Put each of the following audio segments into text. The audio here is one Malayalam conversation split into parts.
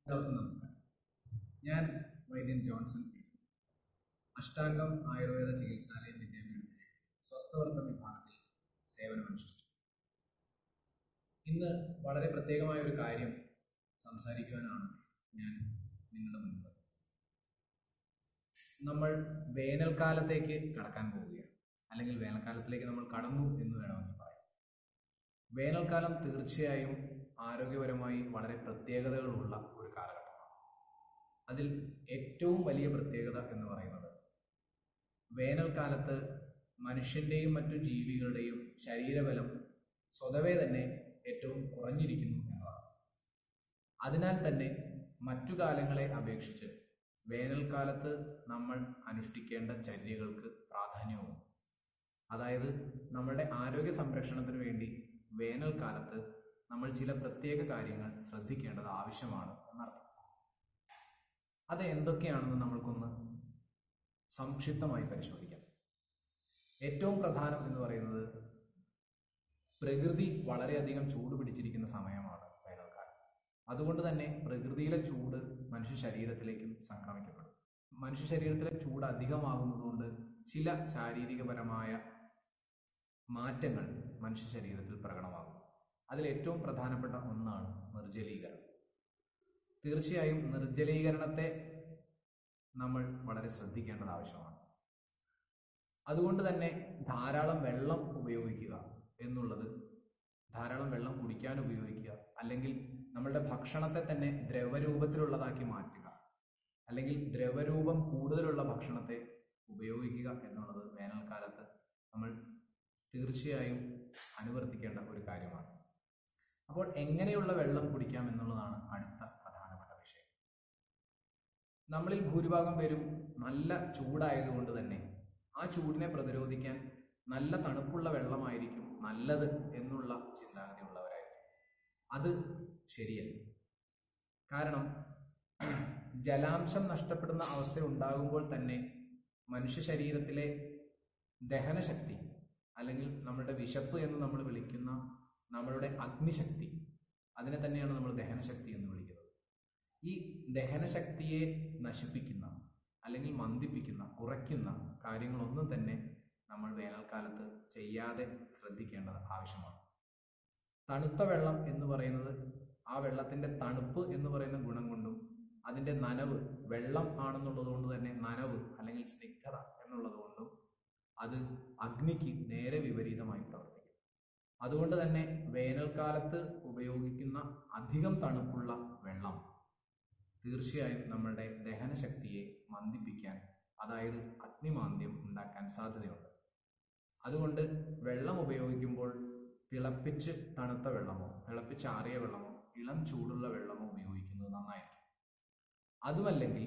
എല്ലാവർക്കും നമസ്കാരം ഞാൻ വൈദ്യൻ ജോൺസൺ പി. അഷ്ടാംഗം ആയുർവേദ ചികിത്സാലയം വിദ്യാപീഠത്തിലെ സ്വസ്ഥവർദ്ധ വിഭാഗത്തിൽ സേവനമനുഷ്ഠിച്ചു ഇന്ന് വളരെ പ്രത്യേകമായ ഒരു കാര്യം സംസാരിക്കുവാനാണ് ഞാൻ നിങ്ങളുടെ മുൻപ് നമ്മൾ വേനൽക്കാലത്തേക്ക് കടക്കാൻ പോവുകയാണ് അല്ലെങ്കിൽ വേനൽക്കാലത്തിലേക്ക് നമ്മൾ കടന്നു എന്ന് വേണമെങ്കിൽ പറയാം വേനൽക്കാലം തീർച്ചയായും ആരോഗ്യപരമായി വളരെ പ്രത്യേകതകളുള്ള ഒരു കാലഘട്ടമാണ് അതിൽ ഏറ്റവും വലിയ പ്രത്യേകത എന്ന് പറയുന്നത് വേനൽക്കാലത്ത് മനുഷ്യന്റെയും മറ്റു ജീവികളുടെയും ശരീരബലം സ്വതവേ തന്നെ ഏറ്റവും കുറഞ്ഞിരിക്കുന്നു എന്നതാണ് അതിനാൽ തന്നെ മറ്റു കാലങ്ങളെ അപേക്ഷിച്ച് വേനൽക്കാലത്ത് നമ്മൾ അനുഷ്ഠിക്കേണ്ട ചര്യകൾക്ക് പ്രാധാന്യവും അതായത് നമ്മളുടെ ആരോഗ്യ സംരക്ഷണത്തിന് വേണ്ടി വേനൽക്കാലത്ത് നമ്മൾ ചില പ്രത്യേക കാര്യങ്ങൾ ശ്രദ്ധിക്കേണ്ടത് ആവശ്യമാണ് എന്നർത്ഥം അത് എന്തൊക്കെയാണെന്ന് നമ്മൾക്കൊന്ന് സംക്ഷിപ്തമായി പരിശോധിക്കാം ഏറ്റവും പ്രധാനം എന്ന് പറയുന്നത് പ്രകൃതി വളരെയധികം ചൂട് പിടിച്ചിരിക്കുന്ന സമയമാണ് വേനൽക്കാലം അതുകൊണ്ട് തന്നെ പ്രകൃതിയിലെ ചൂട് മനുഷ്യ ശരീരത്തിലേക്കും സംക്രമിക്കപ്പെടും മനുഷ്യ ശരീരത്തിലെ ചൂട് അധികമാകുന്നതുകൊണ്ട് ചില ശാരീരികപരമായ മാറ്റങ്ങൾ മനുഷ്യ ശരീരത്തിൽ പ്രകടമാകും അതിൽ ഏറ്റവും പ്രധാനപ്പെട്ട ഒന്നാണ് നിർജ്ജലീകരണം തീർച്ചയായും നിർജ്ജലീകരണത്തെ നമ്മൾ വളരെ ശ്രദ്ധിക്കേണ്ടത് ആവശ്യമാണ് അതുകൊണ്ട് തന്നെ ധാരാളം വെള്ളം ഉപയോഗിക്കുക എന്നുള്ളത് ധാരാളം വെള്ളം കുടിക്കാൻ ഉപയോഗിക്കുക അല്ലെങ്കിൽ നമ്മളുടെ ഭക്ഷണത്തെ തന്നെ ദ്രവരൂപത്തിലുള്ളതാക്കി മാറ്റുക അല്ലെങ്കിൽ ദ്രവരൂപം കൂടുതലുള്ള ഭക്ഷണത്തെ ഉപയോഗിക്കുക എന്നുള്ളത് വേനൽക്കാലത്ത് നമ്മൾ തീർച്ചയായും അനുവർത്തിക്കേണ്ട ഒരു കാര്യമാണ് അപ്പോൾ എങ്ങനെയുള്ള വെള്ളം കുടിക്കാം എന്നുള്ളതാണ് അടുത്ത പ്രധാനപ്പെട്ട വിഷയം നമ്മളിൽ ഭൂരിഭാഗം പേരും നല്ല ചൂടായതുകൊണ്ട് തന്നെ ആ ചൂടിനെ പ്രതിരോധിക്കാൻ നല്ല തണുപ്പുള്ള വെള്ളമായിരിക്കും നല്ലത് എന്നുള്ള ചിന്താഗതി ഉള്ളവരായിരിക്കും അത് ശരിയല്ല കാരണം ജലാംശം നഷ്ടപ്പെടുന്ന അവസ്ഥ ഉണ്ടാകുമ്പോൾ തന്നെ മനുഷ്യ ശരീരത്തിലെ ദഹനശക്തി അല്ലെങ്കിൽ നമ്മളുടെ വിശപ്പ് എന്ന് നമ്മൾ വിളിക്കുന്ന നമ്മളുടെ അഗ്നിശക്തി അതിനെ തന്നെയാണ് നമ്മൾ ദഹനശക്തി എന്ന് വിളിക്കുന്നത് ഈ ദഹനശക്തിയെ നശിപ്പിക്കുന്ന അല്ലെങ്കിൽ മന്ദിപ്പിക്കുന്ന കുറയ്ക്കുന്ന കാര്യങ്ങളൊന്നും തന്നെ നമ്മൾ വേനൽക്കാലത്ത് ചെയ്യാതെ ശ്രദ്ധിക്കേണ്ടത് ആവശ്യമാണ് തണുത്ത വെള്ളം എന്ന് പറയുന്നത് ആ വെള്ളത്തിന്റെ തണുപ്പ് എന്ന് പറയുന്ന ഗുണം കൊണ്ടും അതിന്റെ നനവ് വെള്ളം ആണെന്നുള്ളത് കൊണ്ട് തന്നെ നനവ് അല്ലെങ്കിൽ സ്നിഗ്ധത എന്നുള്ളത് കൊണ്ടും അത് അഗ്നിക്ക് നേരെ വിപരീതമായി പ്രവർത്തിക്കും അതുകൊണ്ട് തന്നെ വേനൽക്കാലത്ത് ഉപയോഗിക്കുന്ന അധികം തണുപ്പുള്ള വെള്ളം തീർച്ചയായും നമ്മളുടെ ദഹനശക്തിയെ മന്ദിപ്പിക്കാൻ അതായത് അഗ്നിമാന്ദ്യം ഉണ്ടാക്കാൻ സാധ്യതയുണ്ട് അതുകൊണ്ട് വെള്ളം ഉപയോഗിക്കുമ്പോൾ തിളപ്പിച്ച് തണുത്ത വെള്ളമോ തിളപ്പിച്ചാറിയ വെള്ളമോ ഇളം ചൂടുള്ള വെള്ളമോ ഉപയോഗിക്കുന്നത് നന്നായിരിക്കും അതുമല്ലെങ്കിൽ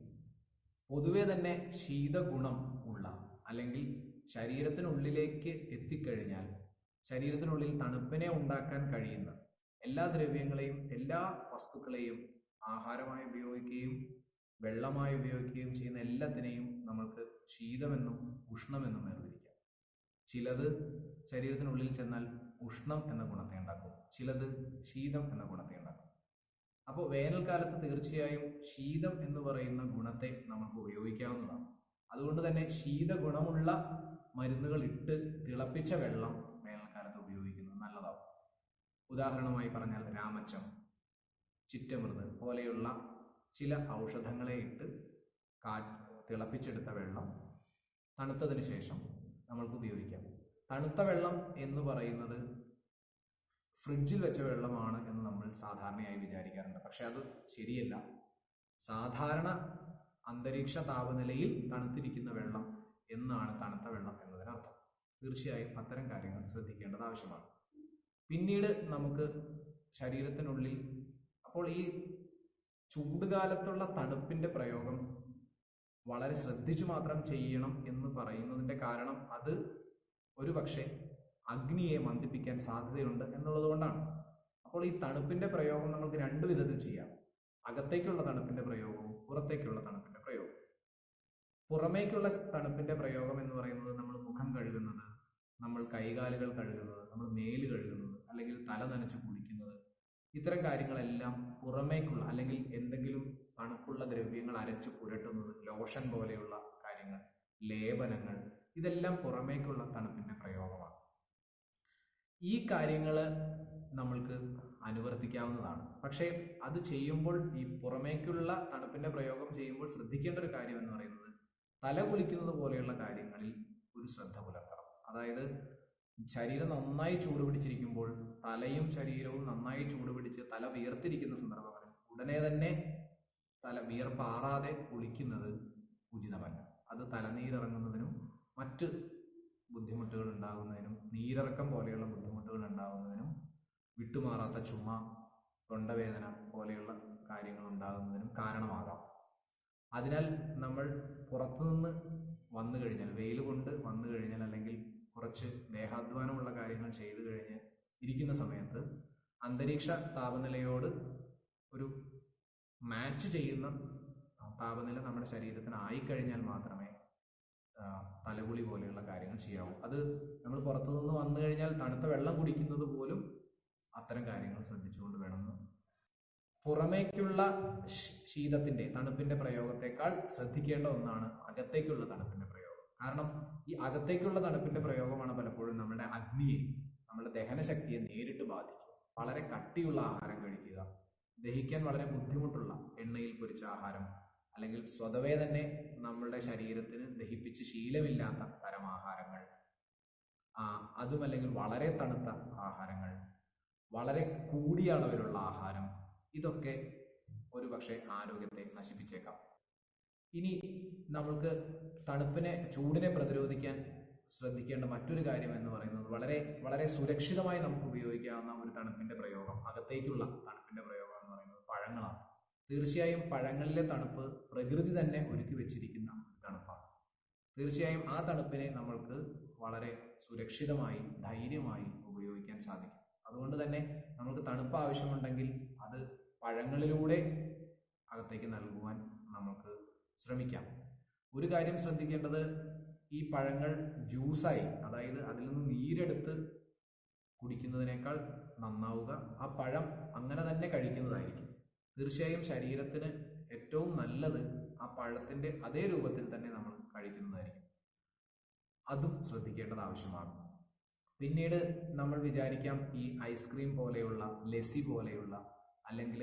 പൊതുവെ തന്നെ ശീതഗുണം ഉള്ള അല്ലെങ്കിൽ ശരീരത്തിനുള്ളിലേക്ക് എത്തിക്കഴിഞ്ഞാൽ ശരീരത്തിനുള്ളിൽ തണുപ്പിനെ ഉണ്ടാക്കാൻ കഴിയുന്ന എല്ലാ ദ്രവ്യങ്ങളെയും എല്ലാ വസ്തുക്കളെയും ആഹാരമായി ഉപയോഗിക്കുകയും വെള്ളമായി ഉപയോഗിക്കുകയും ചെയ്യുന്ന എല്ലാത്തിനെയും നമ്മൾക്ക് ശീതമെന്നും ഉഷ്ണമെന്നും വേർതിരിക്കാം ചിലത് ശരീരത്തിനുള്ളിൽ ചെന്നാൽ ഉഷ്ണം എന്ന ഗുണത്തെ ഉണ്ടാക്കും ചിലത് ശീതം എന്ന ഗുണത്തെ ഉണ്ടാക്കും അപ്പോൾ വേനൽക്കാലത്ത് തീർച്ചയായും ശീതം എന്ന് പറയുന്ന ഗുണത്തെ നമുക്ക് ഉപയോഗിക്കാവുന്നതാണ് അതുകൊണ്ട് തന്നെ ശീതഗുണമുള്ള മരുന്നുകൾ ഇട്ട് തിളപ്പിച്ച വെള്ളം വേനൽക്കാലത്ത് ഉപയോഗിക്കുന്നത് നല്ലതാവും ഉദാഹരണമായി പറഞ്ഞാൽ രാമച്ചം ചിറ്റമൃത് പോലെയുള്ള ചില ഔഷധങ്ങളെ ഇട്ട് കാ തിളപ്പിച്ചെടുത്ത വെള്ളം തണുത്തതിന് ശേഷം നമ്മൾക്ക് ഉപയോഗിക്കാം തണുത്ത വെള്ളം എന്ന് പറയുന്നത് ഫ്രിഡ്ജിൽ വെച്ച വെള്ളമാണ് എന്ന് നമ്മൾ സാധാരണയായി വിചാരിക്കാറുണ്ട് പക്ഷെ അത് ശരിയല്ല സാധാരണ അന്തരീക്ഷ താപനിലയിൽ തണുത്തിരിക്കുന്ന വെള്ളം എന്നാണ് തണുത്ത വെള്ളം എന്നതിനർത്ഥം തീർച്ചയായും അത്തരം കാര്യങ്ങൾ ശ്രദ്ധിക്കേണ്ടത് ആവശ്യമാണ് പിന്നീട് നമുക്ക് ശരീരത്തിനുള്ളിൽ അപ്പോൾ ഈ ചൂടുകാലത്തുള്ള തണുപ്പിന്റെ പ്രയോഗം വളരെ ശ്രദ്ധിച്ചു മാത്രം ചെയ്യണം എന്ന് പറയുന്നതിന്റെ കാരണം അത് ഒരു പക്ഷേ അഗ്നിയെ മന്ദിപ്പിക്കാൻ സാധ്യതയുണ്ട് എന്നുള്ളത് കൊണ്ടാണ് അപ്പോൾ ഈ തണുപ്പിന്റെ പ്രയോഗം നമുക്ക് രണ്ട് വിധത്തിൽ ചെയ്യാം അകത്തേക്കുള്ള തണുപ്പിന്റെ പ്രയോഗവും പുറത്തേക്കുള്ള തണുപ്പിന്റെ പ്രയോഗവും പുറമേക്കുള്ള തണുപ്പിന്റെ പ്രയോഗം എന്ന് പറയുന്നത് നമ്മൾ മുഖം കഴുകുന്നത് നമ്മൾ കൈകാലുകൾ കഴുകുന്നത് നമ്മൾ മേല് കഴുകുന്നത് അല്ലെങ്കിൽ തല നനച്ച് കുളിക്കുന്നത് ഇത്തരം കാര്യങ്ങളെല്ലാം പുറമേക്കുള്ള അല്ലെങ്കിൽ എന്തെങ്കിലും തണുപ്പുള്ള ദ്രവ്യങ്ങൾ അരച്ച് പുരട്ടുന്നത് ലോഷൻ പോലെയുള്ള കാര്യങ്ങൾ ലേപനങ്ങൾ ഇതെല്ലാം പുറമേക്കുള്ള തണുപ്പിന്റെ പ്രയോഗമാണ് ഈ കാര്യങ്ങൾ നമ്മൾക്ക് അനുവർത്തിക്കാവുന്നതാണ് പക്ഷേ അത് ചെയ്യുമ്പോൾ ഈ പുറമേക്കുള്ള തണുപ്പിന്റെ പ്രയോഗം ചെയ്യുമ്പോൾ ശ്രദ്ധിക്കേണ്ട ഒരു കാര്യം എന്ന് പറയുന്നത് തല കുളിക്കുന്നത് പോലെയുള്ള കാര്യങ്ങളിൽ ഒരു ശ്രദ്ധ പുലർത്തണം അതായത് ശരീരം നന്നായി ചൂട് പിടിച്ചിരിക്കുമ്പോൾ തലയും ശരീരവും നന്നായി ചൂട് പിടിച്ച് തല വിയർത്തിരിക്കുന്ന സന്ദർഭങ്ങളിൽ ഉടനെ തന്നെ തല വിയർപ്പാറാതെ കുളിക്കുന്നത് ഉചിതമല്ല അത് തലനീരിറങ്ങുന്നതിനും മറ്റ് ബുദ്ധിമുട്ടുകൾ ഉണ്ടാകുന്നതിനും നീരിറക്കം പോലെയുള്ള ബുദ്ധിമുട്ടുകൾ ഉണ്ടാകുന്നതിനും വിട്ടുമാറാത്ത ചുമ തൊണ്ടവേദന പോലെയുള്ള കാര്യങ്ങൾ ഉണ്ടാകുന്നതിനും കാരണമാകാം അതിനാൽ നമ്മൾ പുറത്തുനിന്ന് വന്നു കഴിഞ്ഞാൽ വെയിൽ കൊണ്ട് വന്നു കഴിഞ്ഞാൽ അല്ലെങ്കിൽ കുറച്ച് ദേഹാധ്വാനമുള്ള കാര്യങ്ങൾ ചെയ്തു കഴിഞ്ഞ് ഇരിക്കുന്ന സമയത്ത് അന്തരീക്ഷ താപനിലയോട് ഒരു മാച്ച് ചെയ്യുന്ന താപനില നമ്മുടെ ശരീരത്തിന് ആയിക്കഴിഞ്ഞാൽ മാത്രമേ ആ, തലകുളി പോലെയുള്ള കാര്യങ്ങൾ ചെയ്യാവൂ അത് നമ്മൾ പുറത്തുനിന്ന് വന്നു കഴിഞ്ഞാൽ തണുത്ത വെള്ളം കുടിക്കുന്നത് പോലും അത്തരം കാര്യങ്ങൾ ശ്രദ്ധിച്ചുകൊണ്ട് വേണമെന്ന് പുറമേക്കുള്ള ശ്- ശീതത്തിന്റെ തണുപ്പിന്റെ പ്രയോഗത്തെക്കാൾ ശ്രദ്ധിക്കേണ്ട ഒന്നാണ് അകത്തേക്കുള്ള തണുപ്പിന്റെ പ്രയോഗം കാരണം ഈ അകത്തേക്കുള്ള തണുപ്പിന്റെ പ്രയോഗമാണ് പലപ്പോഴും നമ്മുടെ അഗ്നിയെ നമ്മുടെ ദഹനശക്തിയെ നേരിട്ട് ബാധിക്കുക വളരെ കട്ടിയുള്ള ആഹാരം കഴിക്കുക ദഹിക്കാൻ വളരെ ബുദ്ധിമുട്ടുള്ള എണ്ണയിൽ പൊരിച്ച ആഹാരം അല്ലെങ്കിൽ സ്വതവേ തന്നെ നമ്മളുടെ ശരീരത്തിന് ദഹിപ്പിച്ച് ശീലമില്ലാത്ത തരം ആഹാരങ്ങൾ ആ, അതും അല്ലെങ്കിൽ വളരെ തണുത്ത ആഹാരങ്ങൾ വളരെ കൂടിയ അളവിലുള്ള ആഹാരം ഇതൊക്കെ ഒരു പക്ഷേ ആരോഗ്യത്തെ നശിപ്പിച്ചേക്കാം ഇനി നമ്മൾക്ക് തണുപ്പിനെ ചൂടിനെ പ്രതിരോധിക്കാൻ ശ്രദ്ധിക്കേണ്ട മറ്റൊരു കാര്യം എന്ന് പറയുന്നത് വളരെ വളരെ സുരക്ഷിതമായി നമുക്ക് ഉപയോഗിക്കാവുന്ന ഒരു തണുപ്പിന്റെ പ്രയോഗം അകത്തേക്കുള്ള തണുപ്പിന്റെ പ്രയോഗം എന്ന് പറയുന്നത് പഴങ്ങളാണ് തീർച്ചയായും പഴങ്ങളിലെ തണുപ്പ് പ്രകൃതി തന്നെ ഒരുക്കി വെച്ചിരിക്കുന്ന ഒരു തണുപ്പാണ് തീർച്ചയായും ആ തണുപ്പിനെ നമ്മൾക്ക് വളരെ സുരക്ഷിതമായി ധൈര്യമായി ഉപയോഗിക്കാൻ സാധിക്കും അതുകൊണ്ട് തന്നെ നമുക്ക് തണുപ്പ് ആവശ്യമുണ്ടെങ്കിൽ അത് പഴങ്ങളിലൂടെ അകത്തേക്ക് നൽകുവാൻ നമുക്ക് ശ്രമിക്കാം ഒരു കാര്യം ശ്രദ്ധിക്കേണ്ടത് ഈ പഴങ്ങൾ ജ്യൂസായി അതായത് അതിൽ നിന്ന് നീരെടുത്ത് കുടിക്കുന്നതിനേക്കാൾ നന്നാവുക ആ പഴം അങ്ങനെ തന്നെ കഴിക്കുന്നതായിരിക്കും തീർച്ചയായും ശരീരത്തിന് ഏറ്റവും നല്ലത് ആ പഴത്തിന്റെ അതേ രൂപത്തിൽ തന്നെ നമ്മൾ കഴിക്കുന്നതായിരിക്കും അതും ശ്രദ്ധിക്കേണ്ടത് ആവശ്യമാണ് പിന്നീട് നമ്മൾ വിചാരിക്കാം ഈ ഐസ്ക്രീം പോലെയുള്ള ലസ്സി പോലെയുള്ള അല്ലെങ്കിൽ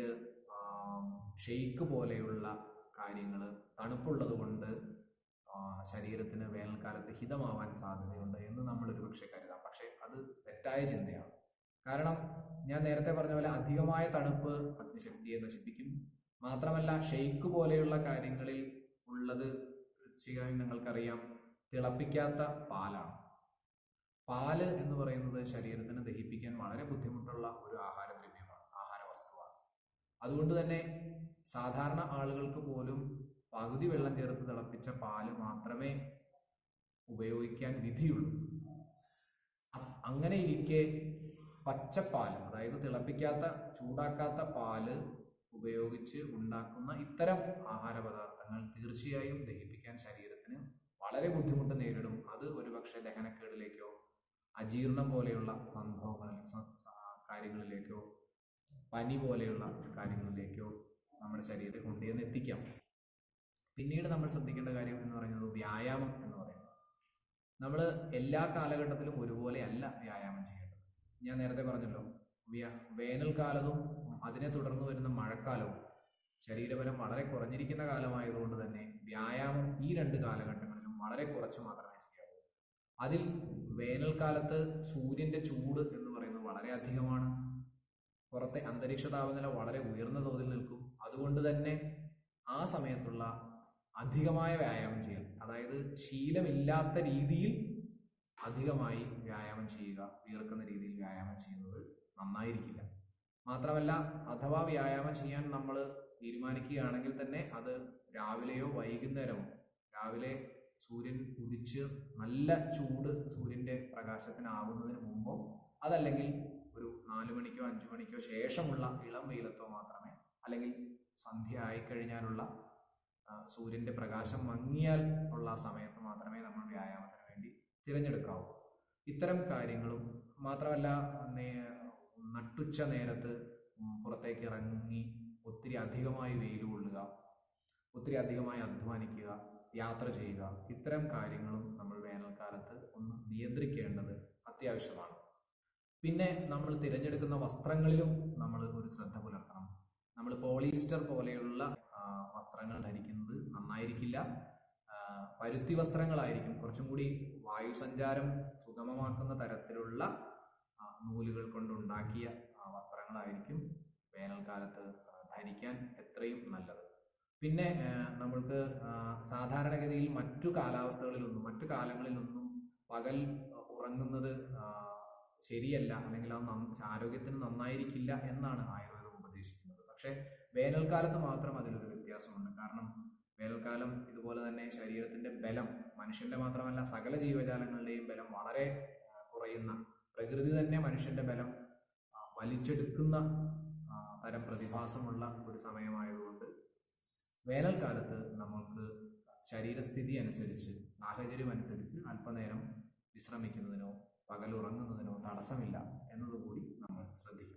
ഷെയ്ക്ക് പോലെയുള്ള കാര്യങ്ങൾ തണുപ്പുള്ളത് കൊണ്ട് ആ, ശരീരത്തിന് വേനൽക്കാലത്ത് ഹിതമാവാൻ സാധ്യതയുണ്ട് എന്ന് നമ്മൾ ഒരുപക്ഷെ കരുതാം പക്ഷേ അത് തെറ്റായ ചിന്തയാണ് കാരണം ഞാൻ നേരത്തെ പറഞ്ഞ പോലെ അധികമായ തണുപ്പ് അഗ്നിശക്തിയെ നശിപ്പിക്കും മാത്രമല്ല ഷെയ്ക്ക് പോലെയുള്ള കാര്യങ്ങളിൽ ഉള്ളത് തീർച്ചയായും നിങ്ങൾക്കറിയാം തിളപ്പിക്കാത്ത പാലാണ് പാല് എന്ന് പറയുന്നത് ശരീരത്തിന് ദഹിപ്പിക്കാൻ വളരെ ബുദ്ധിമുട്ടുള്ള ഒരു ആഹാരദ്രവ്യമാണ് ആഹാര വസ്തുവാണ് അതുകൊണ്ട് തന്നെ സാധാരണ ആളുകൾക്ക് പോലും പകുതി വെള്ളം ചേർത്ത് തിളപ്പിച്ച പാല് മാത്രമേ ഉപയോഗിക്കാൻ വിധിയുള്ളൂ അ- അങ്ങനെ ഇരിക്കെ പച്ചപ്പാല് അതായത് തിളപ്പിക്കാത്ത ചൂടാക്കാത്ത പാല് ഉപയോഗിച്ച് ഉണ്ടാക്കുന്ന ഇത്തരം ആഹാര പദാർത്ഥങ്ങൾ തീർച്ചയായും ദഹിപ്പിക്കാൻ ശരീരത്തിന് വളരെ ബുദ്ധിമുട്ട് നേരിടും അത് ഒരുപക്ഷെ ദഹനക്കേടിലേക്കോ അജീർണം പോലെയുള്ള സംഭവങ്ങളിൽ സ- സ- കാര്യങ്ങളിലേക്കോ പനി പോലെയുള്ള കാര്യങ്ങളിലേക്കോ നമ്മുടെ ശരീരത്തെ കൊണ്ടുചെന്ന് എത്തിക്കാം പിന്നീട് നമ്മൾ ശ്രദ്ധിക്കേണ്ട കാര്യം എന്ന് പറയുന്നത് വ്യായാമം എന്ന് പറയുന്നത് നമ്മൾ എല്ലാ കാലഘട്ടത്തിലും ഒരുപോലെയല്ല വ്യായാമം ചെയ്യേണ്ടത് ഞാൻ നേരത്തെ പറഞ്ഞല്ലോ വ്യ- വേനൽക്കാലവും അതിനെ തുടർന്ന് വരുന്ന മഴക്കാലവും ശരീരബലം വളരെ കുറഞ്ഞിരിക്കുന്ന കാലമായതുകൊണ്ട് തന്നെ വ്യായാമം ഈ രണ്ട് കാലഘട്ടങ്ങളിലും വളരെ കുറച്ച് മാത്രമേ ചെയ്യാവൂ അതിൽ വേനൽക്കാലത്ത് സൂര്യന്റെ ചൂട് എന്ന് പറയുന്നത് വളരെ അധികമാണ് പുറത്തെ അന്തരീക്ഷ താപനില വളരെ ഉയർന്ന തോതിൽ നിൽക്കും അതുകൊണ്ട് തന്നെ ആ സമയത്തുള്ള അധികമായ വ്യായാമം ചെയ്യൽ അതായത് ശീലമില്ലാത്ത രീതിയിൽ അധികമായി വ്യായാമം ചെയ്യുക വിയർക്കുന്ന രീതിയിൽ വ്യായാമം ചെയ്യുന്നത് നന്നായിരിക്കില്ല മാത്രമല്ല അഥവാ വ്യായാമം ചെയ്യാൻ നമ്മൾ തീരുമാനിക്കുകയാണെങ്കിൽ തന്നെ അത് രാവിലെയോ വൈകുന്നേരമോ രാവിലെ സൂര്യൻ ഉദിച്ച് നല്ല ചൂട് സൂര്യന്റെ പ്രകാശത്തിനാവുന്നതിന് മുമ്പോ അതല്ലെങ്കിൽ ഒരു നാല് മണിക്കോ അഞ്ചു മണിക്കോ ശേഷമുള്ള ഇളം വെയിലത്തോ മാത്രമേ അല്ലെങ്കിൽ സന്ധ്യ ആയിക്കഴിഞ്ഞാലുള്ള ആ, സൂര്യന്റെ പ്രകാശം മങ്ങിയാൽ ഉള്ള ആ സമയത്ത് മാത്രമേ നമ്മൾ വ്യായാമത്തിന് വേണ്ടി തിരഞ്ഞെടുക്കാവൂ ഇത്തരം കാര്യങ്ങളും മാത്രമല്ല നേ- നട്ടുച്ച നേരത്ത് ഉം, പുറത്തേക്ക് ഇറങ്ങി ഒത്തിരി അധികമായി വെയിൽ കൊള്ളുക ഒത്തിരി അധികമായി അധ്വാനിക്കുക യാത്ര ചെയ്യുക ഇത്തരം കാര്യങ്ങളും നമ്മൾ വേനൽക്കാലത്ത് ഒന്ന് നിയന്ത്രിക്കേണ്ടത് അത്യാവശ്യമാണ് പിന്നെ നമ്മൾ തിരഞ്ഞെടുക്കുന്ന വസ്ത്രങ്ങളിലും നമ്മൾ ഒരു ശ്രദ്ധ പുലർത്തണം നമ്മൾ പോളിസ്റ്റർ പോലെയുള്ള ആ, വസ്ത്രങ്ങൾ ധരിക്കുന്നത് നന്നായിരിക്കില്ല ആ, പരുത്തി വസ്ത്രങ്ങളായിരിക്കും കുറച്ചും കൂടി വായുസഞ്ചാരം സുഗമമാക്കുന്ന തരത്തിലുള്ള ആ, നൂലുകൾ കൊണ്ടുണ്ടാക്കിയ ആ, വസ്ത്രങ്ങളായിരിക്കും വേനൽക്കാലത്ത് ആ, ധരിക്കാൻ എത്രയും നല്ലത് പിന്നെ ആ, നമ്മൾക്ക് ആ, സാധാരണഗതിയിൽ മറ്റു കാലാവസ്ഥകളിലൊന്നും മറ്റു കാലങ്ങളിലൊന്നും പകൽ ആ, ഉറങ്ങുന്നത് ആ, ശരിയല്ല അല്ലെങ്കിൽ അത് നന്ന- ആരോഗ്യത്തിന് നന്നായിരിക്കില്ല എന്നാണ് ആയുർവേദം ഉപദേശിക്കുന്നത് പക്ഷെ വേനൽക്കാലത്ത് മാത്രം അതിലൊരു വ്യത്യാസമുണ്ട് കാരണം വേനൽക്കാലം ഇതുപോലെ തന്നെ ശരീരത്തിന്റെ ബലം മനുഷ്യന്റെ മാത്രമല്ല സകല ജീവജാലങ്ങളുടെയും ബലം വളരെ ആ, കുറയുന്ന പ്രകൃതി തന്നെ മനുഷ്യന്റെ ബലം ആ, വലിച്ചെടുക്കുന്ന ആ, തരം പ്രതിഭാസമുള്ള ഒരു സമയമായതുകൊണ്ട് വേനൽക്കാലത്ത് നമ്മൾക്ക് ശരീരസ്ഥിതി അനുസരിച്ച് സാഹചര്യം അനുസരിച്ച് അല്പനേരം വിശ്രമിക്കുന്നതിനോ പകൽ ഉറങ്ങുന്നതിനോ തടസ്സമില്ല എന്നതുകൂടി നമ്മൾ ശ്രദ്ധിക്കുക